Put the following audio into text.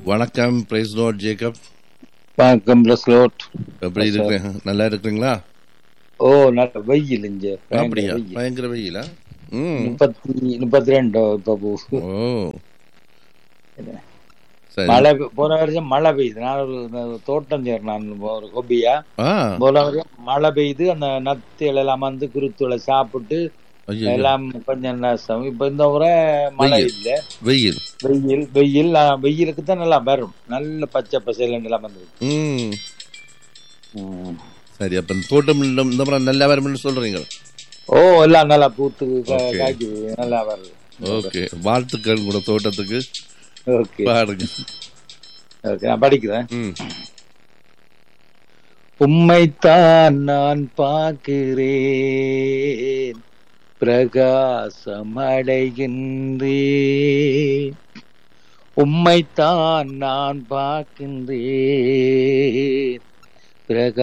வணக்கம் praise lord Jacob வணக்கம் lord எப்படி இருக்கிறீங்க நல்லா இருக்கிறீங்களா ஓ நல்ல வெயில் இங்க பயங்கர அப்படியா வெயில். பயங்கர வெயிலா ம் முப்பத்தி முப்பத்தி ரெண்டு இப்ப போ- ஓ சரி மழை பெ- போன வருஷம் மழை பெய்யுது நான் ஒரு ஒரு தோட்டம் செய்யறேன் நான் ஒரு ஹொபியா ஆ போன வருஷம் மழை பெய்யுது அந்த நத்திகள் எல்லாம் வந்து குருத்துளை சாப்பிட்டு ஐயோ எல்லாம் கொஞ்சம் நஷ்டம் இப்ப இந்த முறை மழை வெயில். இல்ல வெயில் வெயில் வெயில் ஆ, வெயிலுக்கு தான் நல்லா வரும் நல்ல பச்சை பசையில் எல்லாம் வந்துருக்கு ம் ம். சரி அப்ப இந்த தோட்டம் இந்த இந்த முறை நல்லா வரும்னு சொல்றீங்க ஓ எல்லாம் நல்லா பூத்து கா- Okay. காய்க்குது நல்லா வருது ஓகே வாழ்த்துக்கள் கூட தோட்டத்துக்கு ஓகே பாருங்க ஓகே நான் படிக்கிறேன் ம் உம்மைத்தான் நான் பார்க்கிறேன் பிரகாசமடைகின்றேன் உம்மைத்தான் நான் பார்க்கின்றேன் பிரகா